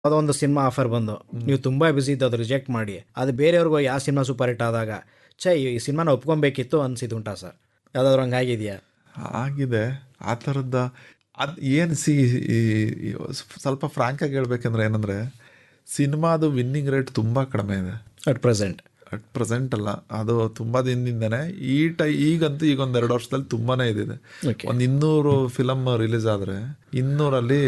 ಅದೊಂದು cinema offer ಬಂದು ನೀವು ತುಂಬಾ ಬಿಸಿ ಇದ್ದು ಅದು ರಿಜೆಕ್ಟ್ ಮಾಡಿ ಅದು ಬೇರೆಯವ್ರಿಗೂ ಯಾವ ಸಿನಿಮಾ ಸೂಪರ್ ಹಿಟ್ ಆದಾಗ ಛೇ ಈ ಸಿನಿಮಾನ ಒಪ್ಕೊಬೇಕಿತ್ತು ಅನ್ಸಿದ್ದುಂಟಾ ಸರ್ ಯಾವ್ದಾದ್ರು ಹಂಗೆ ಆಗಿದೆಯಾ ಆಗಿದೆ ಆ ಥರದ ಅದು ಏನು ಸಿ ಈ- ಈ ಸ್ವಲ್ಪ ಫ್ರಾಂಕಾಗಿ ಹೇಳ್ಬೇಕಂದ್ರೆ ಏನಂದರೆ ಸಿನಿಮಾದು ವಿನ್ನಿಂಗ್ ರೇಟ್ ತುಂಬ ಕಡಿಮೆ ಇದೆ ಅಟ್ ಪ್ರೆಸೆಂಟ್ ಅಟ್ ಪ್ರೆಸೆಂಟ್ ಅಲ್ಲ ಅದು ತುಂಬ ದಿನದಿಂದನೇ ಈ ಟೈ ಈಗಂತೂ ಈಗ ಒಂದು ಎರಡು ವರ್ಷದಲ್ಲಿ ತುಂಬಾನೇ ಇದಿದೆ Okay. ಒಂದು ಇನ್ನೂರು ಫಿಲಮ್ ರಿಲೀಸ್ ಆದರೆ ಇನ್ನೂರಲ್ಲಿ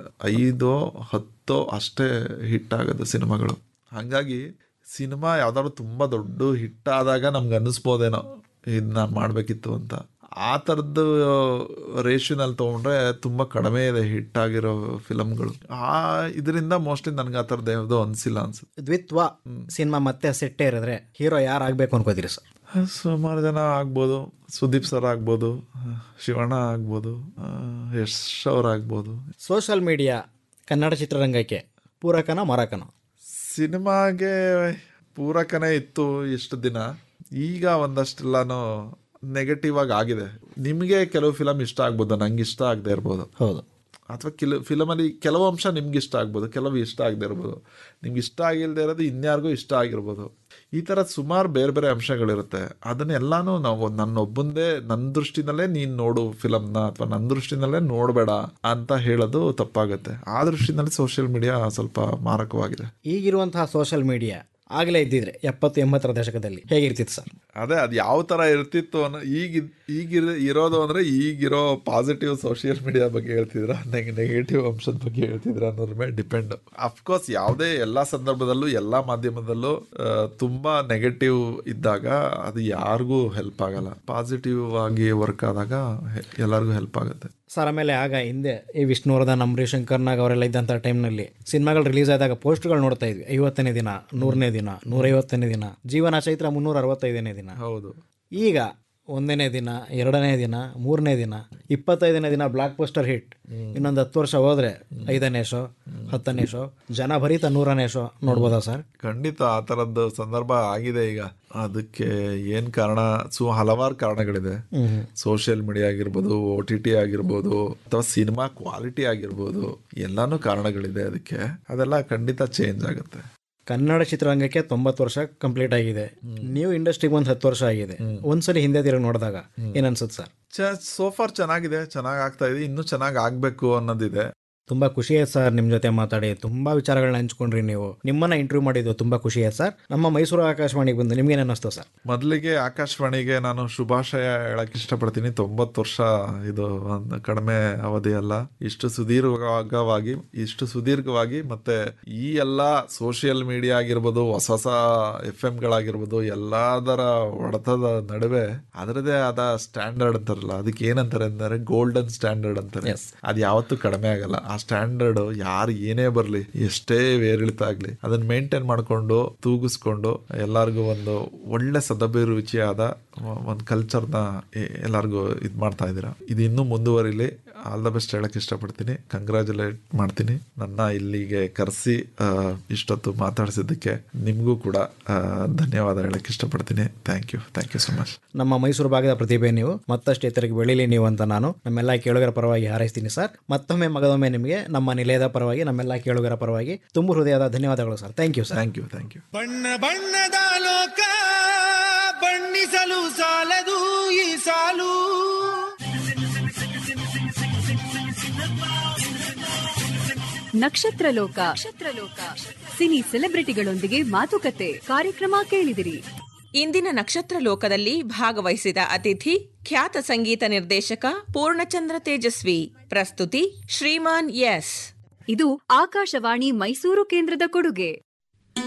ಐದು ಹತ್ತು ಅಷ್ಟೇ ಹಿಟ್ ಆಗೋದು ಸಿನಿಮಾಗಳು ಹಾಗಾಗಿ ಸಿನಿಮಾ ಯಾವ್ದಾದ್ರು ತುಂಬ ದೊಡ್ಡ ಹಿಟ್ ಆದಾಗ ನಮ್ಗೆ ಅನ್ನಿಸ್ಬೋದೇನೋ ಇದು ನಾನು ಮಾಡಬೇಕಿತ್ತು ಅಂತ ಆ ಥರದ್ದು ರೇಷನಲ್ಲಿ ತೊಗೊಂಡ್ರೆ ತುಂಬ ಕಡಿಮೆ ಇದೆ ಹಿಟ್ ಆಗಿರೋ ಫಿಲಮ್ಗಳು ಆ ಇದರಿಂದ ಮೋಸ್ಟ್ಲಿ ನನಗೆ ಆ ಥರದ್ದು ಯಾವುದೋ ಅನಿಸಿಲ್ಲ ಅನ್ಸುತ್ತೆ ದ್ವಿತ್ವ ಸಿನಿಮಾ ಮತ್ತೆ ಸೆಟ್ಟೇ ಇರಿದ್ರೆ ಹೀರೋ ಯಾರು ಆಗ್ಬೇಕು ಅನ್ಕೋತೀರಿ ಸರ್ ಸುಮಾರು ಜನ ಆಗ್ಬೋದು ಸುದೀಪ್ ಸರ್ ಆಗ್ಬೋದು ಶಿವಣ್ಣ ಆಗ್ಬೋದು ಆ, ಯಶ್ ಅವ್ರು ಆಗ್ಬೋದು ಸೋಷಿಯಲ್ ಮೀಡಿಯಾ ಕನ್ನಡ ಚಿತ್ರರಂಗಕ್ಕೆ ಪೂರಕನ ಮರಕನ ಸಿನಿಮಾಗೆ ಪೂರಕನೇ ಇತ್ತು ಇಷ್ಟು ದಿನ ಈಗ ಒಂದಷ್ಟೆಲ್ಲಾನು ನೆಗೆಟಿವ್ ಆಗಿ ಆಗಿದೆ ನಿಮಗೆ ಕೆಲವು ಫಿಲಮ್ ಇಷ್ಟ ಆಗ್ಬೋದು ನಂಗೆ ಇಷ್ಟ ಆಗದೆ ಇರ್ಬೋದು ಹೌದು ಅಥವಾ ಕೆಲ ಫಿಲಮಲ್ಲಿ ಕೆಲವು ಅಂಶ ನಿಮ್ಗೆ ಇಷ್ಟ ಆಗ್ಬೋದು ಕೆಲವು ಇಷ್ಟ ಆಗದೆ ಇರ್ಬೋದು ನಿಮ್ಗೆ ಇಷ್ಟ ಆಗಿಲ್ಲದೆ ಇರೋದು ಇನ್ಯಾರಿಗೂ ಇಷ್ಟ ಆಗಿರ್ಬೋದು ಈ ಥರ ಸುಮಾರು ಬೇರೆ ಬೇರೆ ಅಂಶಗಳಿರುತ್ತೆ ಅದನ್ನೆಲ್ಲಾನು ನಾವು ನನ್ನೊಬ್ಬಂದೇ ನನ್ನ ದೃಷ್ಟಿನಲ್ಲೇ ನೀನು ನೋಡು ಫಿಲಮ್ನ ಅಥವಾ ನನ್ನ ದೃಷ್ಟಿನಲ್ಲೇ ನೋಡಬೇಡ ಅಂತ ಹೇಳೋದು ತಪ್ಪಾಗುತ್ತೆ ಆ ದೃಷ್ಟಿನಲ್ಲಿ ಸೋಷಿಯಲ್ ಮೀಡಿಯಾ ಸ್ವಲ್ಪ ಮಾರಕವಾಗಿದೆ ಈಗಿರುವಂತಹ ಸೋಷಿಯಲ್ ಮೀಡಿಯಾ ಆಗಲೇ ಇದ್ದಿದ್ರೆ ಎಪ್ಪತ್ತು ಎಂಬತ್ತರ ದಶಕದಲ್ಲಿ ಹೇಗಿರ್ತಿತ್ತು ಸರ್ ಅದೇ ಅದು ಯಾವ ಥರ ಇರ್ತಿತ್ತು ಅನ್ನೋ ಈಗ ಈಗಿರ ಇರೋದು ಅಂದರೆ ಈಗಿರೋ ಪಾಸಿಟಿವ್ ಸೋಷಿಯಲ್ ಮೀಡಿಯಾ ಬಗ್ಗೆ ಹೇಳ್ತಿದ್ರ ನೆಗೆಟಿವ್ ಅಂಶದ ಬಗ್ಗೆ ಹೇಳ್ತಿದ್ರ ಅನ್ನೋದ್ರ ಮೇಲೆ ಡಿಪೆಂಡ್ ಅಫ್ಕೋರ್ಸ್ ಯಾವುದೇ ಎಲ್ಲ ಸಂದರ್ಭದಲ್ಲೂ ಎಲ್ಲ ಮಾಧ್ಯಮದಲ್ಲೂ ಆ, ತುಂಬಾ ನೆಗೆಟಿವ್ ಇದ್ದಾಗ ಅದು ಯಾರಿಗೂ ಹೆಲ್ಪ್ ಆಗಲ್ಲ ಪಾಸಿಟಿವ್ ಆಗಿ ವರ್ಕ್ ಆದಾಗ ಹೆ- ಎಲ್ಲರಿಗೂ ಹೆಲ್ಪ್ ಆಗುತ್ತೆ ಸರ್ ಆಮೇಲೆ ಆಗ ಹಿಂದೆ ಈ ವಿಷ್ಣುವರ್ಧನ್ ಅಂಬರೀಶ್ ಶಂಕರ್ನಾಗ್ ಅವರೆಲ್ಲ ಇದ್ದಂಥ ಟೈಮ್ನಲ್ಲಿ ಸಿನಿಮಾಗಳು ರಿಲೀಸ್ ಆದಾಗ ಪೋಸ್ಟ್ಗಳು ನೋಡ್ತಾ ಇದ್ವಿ ಐವತ್ತನೇ ದಿನ ನೂರನೇ ದಿನ ನೂರೈವತ್ತನೇ ದಿನ ಜೀವನ ಚೈತ್ರ ಮುನ್ನೂರ ಅರವತ್ತೈದನೇ ದಿನ ಹೌದು ಈಗ ಒಂದನೇ ದಿನ ಎರಡನೇ ದಿನ ಮೂರನೇ ದಿನ ಇಪ್ಪತ್ತೈದನೇ ದಿನ ಬ್ಲಾಕ್ ಪೋಸ್ಟರ್ ಹಿಟ್ ಇನ್ನೊಂದು ಹತ್ತು ವರ್ಷ ಹೋದ್ರೆ ಐದನೇ ಶೋ ಹತ್ತನೇ ಶೋ ಜನ ಭರಿತ ನೂರನೇ ಶೋ ನೋಡ್ಬೋದಾ ಸರ್ ಖಂಡಿತ ಆ ಥರದ್ದು ಸಂದರ್ಭ ಆಗಿದೆ ಈಗ ಅದಕ್ಕೆ ಏನು ಕಾರಣ ಸು ಹಲವಾರು ಕಾರಣಗಳಿದೆ ಸೋಷಿಯಲ್ ಮೀಡಿಯಾ ಆಗಿರ್ಬೋದು ಓ ಟಿ ಟಿ ಆಗಿರ್ಬೋದು ಅಥವಾ ಸಿನಿಮಾ ಕ್ವಾಲಿಟಿ ಆಗಿರ್ಬೋದು ಎಲ್ಲಾನು ಕಾರಣಗಳಿದೆ ಅದಕ್ಕೆ ಅದೆಲ್ಲ ಖಂಡಿತ ಚೇಂಜ್ ಆಗುತ್ತೆ ಕನ್ನಡ ಚಿತ್ರರಂಗಕ್ಕೆ ತೊಂಬತ್ತು ವರ್ಷ ಕಂಪ್ಲೀಟ್ ಆಗಿದೆ ನೀವು ಇಂಡಸ್ಟ್ರಿಗೆ ಒಂದು ಹತ್ತು ವರ್ಷ ಆಗಿದೆ ಒಂದ್ಸಲಿ ಹಿಂದೆ ತಿರುಗಿ ನೋಡಿದಾಗ ಏನ್ ಅನ್ಸುತ್ತೆ ಸರ್ ಚ ಸೋಫಾರ್ ಚೆನ್ನಾಗಿದೆ ಚೆನ್ನಾಗಿ ಆಗ್ತಾ ಇದೆ ಇನ್ನೂ ಚೆನ್ನಾಗಿ ಆಗಬೇಕು ಅನ್ನೋದಿದೆ ತುಂಬಾ ಖುಷಿ ಆಯ್ತು ಸರ್ ನಿಮ್ಮ ಜೊತೆ ಮಾತಾಡಿ ತುಂಬಾ ವಿಚಾರಗಳನ್ನ ಹಂಚ್ಕೊಂಡ್ರಿ ನೀವು ನಿಮ್ಮನ್ನ ಇಂಟರ್ವ್ಯೂ ಮಾಡಿದ್ದು ತುಂಬಾ ಖುಷಿ ಆಯ್ತು ಸರ್ ನಮ್ಮ ಮೈಸೂರು ಆಕಾಶವಾಣಿಗೆ ಬಂದು ನಿಮ್ಗೇನು ಅನ್ನಿಸ್ತು ಸರ್ ಮೊದಲಿಗೆ ಆಕಾಶವಾಣಿಗೆ ನಾನು ಶುಭಾಶಯ ಹೇಳಕ್ ಇಷ್ಟಪಡ್ತೀನಿ ತೊಂಬತ್ತು ವರ್ಷ ಇದು ಒಂದು ಕಡಿಮೆ ಅವಧಿ ಅಲ್ಲ ಇಷ್ಟು ಸುದೀರ್ಘವಾಗಿ ಇಷ್ಟು ಸುದೀರ್ಘವಾಗಿ ಮತ್ತೆ ಈ ಎಲ್ಲ ಸೋಷಿಯಲ್ ಮೀಡಿಯಾ ಆಗಿರ್ಬೋದು ಹೊಸ ಹೊಸ ಎಫ್ ಗಳಾಗಿರ್ಬೋದು ಎಲ್ಲದರ ಹೊಡೆತದ ನಡುವೆ ಅದರದೇ ಆದ ಸ್ಟ್ಯಾಂಡರ್ಡ್ ಅಂತಾರಲ್ಲ ಅದಕ್ಕೆ ಏನಂತಾರೆ ಅಂದರೆ ಗೋಲ್ಡನ್ ಸ್ಟ್ಯಾಂಡರ್ಡ್ ಅಂತಾರೆ Yes. ಅದು ಯಾವತ್ತೂ ಕಡಿಮೆ ಆಗಲ್ಲ ಆ ಸ್ಟ್ಯಾಂಡರ್ಡ್ ಯಾರು ಏನೇ ಬರಲಿ ಎಷ್ಟೇ ಏರಿಳಿತ ಆಗಲಿ ಅದನ್ನ ಮೇಂಟೈನ್ ಮಾಡಿಕೊಂಡು ತೂಗಿಸ್ಕೊಂಡು ಎಲ್ಲರಿಗೂ ಒಂದು ಒಳ್ಳೆ ಸದಭಿರುಚಿಯಾದ ಒಂದು ಕಲ್ಚರ್ನ ಎಲ್ಲರಿಗೂ ಇದು ಮಾಡ್ತಾ ಇದ್ದೀರಾ ಇದು ಇನ್ನೂ ಮುಂದುವರಿಲಿ ಆಲ್ ದ ಬೆಸ್ಟ್ ಹೇಳಕ್ ಇಷ್ಟಪಡ್ತೀನಿ ಕಂಗ್ರ್ಯಾಚುಲೇಟ್ ಮಾಡ್ತೀನಿ ನನ್ನ ಇಲ್ಲಿಗೆ ಕರೆಸಿ ಇಷ್ಟೊತ್ತು ಮಾತಾಡಿಸಿದ್ದಕ್ಕೆ ನಿಮಗೂ ಕೂಡ ಆ, ಧನ್ಯವಾದ ಹೇಳಕ್ ಇಷ್ಟಪಡ್ತೀನಿ thank you thank you so much ನಮ್ಮ ಮೈಸೂರು ಭಾಗದ ಪ್ರತಿಭೆ ನೀವು ಮತ್ತಷ್ಟು ಎತ್ತರಕ್ಕೆ ಬೆಳೀಲಿ ನೀವು ಅಂತ ನಾನು ನಮ್ಮೆಲ್ಲ ಕೇಳುಗರ ಪರವಾಗಿ ಹಾರೈಸ್ತೀನಿ ಸರ್ ಮತ್ತೊಮ್ಮೆ ಮಗದೊಮ್ಮೆ ನಿಮಗೆ ನಮ್ಮ ನಿಲಯದ ಪರವಾಗಿ ನಮ್ಮೆಲ್ಲ ಕೇಳುಗರ ಪರವಾಗಿ ತುಂಬ ಹೃದಯದ ಧನ್ಯವಾದಗಳು sir thank you sir thank you thank you ಬಣ್ಣ ಬಣ್ಣದ ಲೋಕ ಬಣ್ಣಿಸಲು ಸಾಲದು ಈ ಸಾಲು ನಕ್ಷತ್ರ ಲೋಕ ನಕ್ಷತ್ರಲೋಕ ಸಿನಿ ಸೆಲೆಬ್ರಿಟಿಗಳೊಂದಿಗೆ ಮಾತುಕತೆ ಕಾರ್ಯಕ್ರಮ ಕೇಳಿದಿರಿ ಇಂದಿನ ನಕ್ಷತ್ರ ಲೋಕದಲ್ಲಿ ಭಾಗವಹಿಸಿದ ಅತಿಥಿ ಖ್ಯಾತ ಸಂಗೀತ ನಿರ್ದೇಶಕ ಪೂರ್ಣಚಂದ್ರ ತೇಜಸ್ವಿ ಪ್ರಸ್ತುತಿ ಶ್ರೀಮಾನ್ ಎಸ್ ಇದು ಆಕಾಶವಾಣಿ ಮೈಸೂರು ಕೇಂದ್ರದ ಕೊಡುಗೆ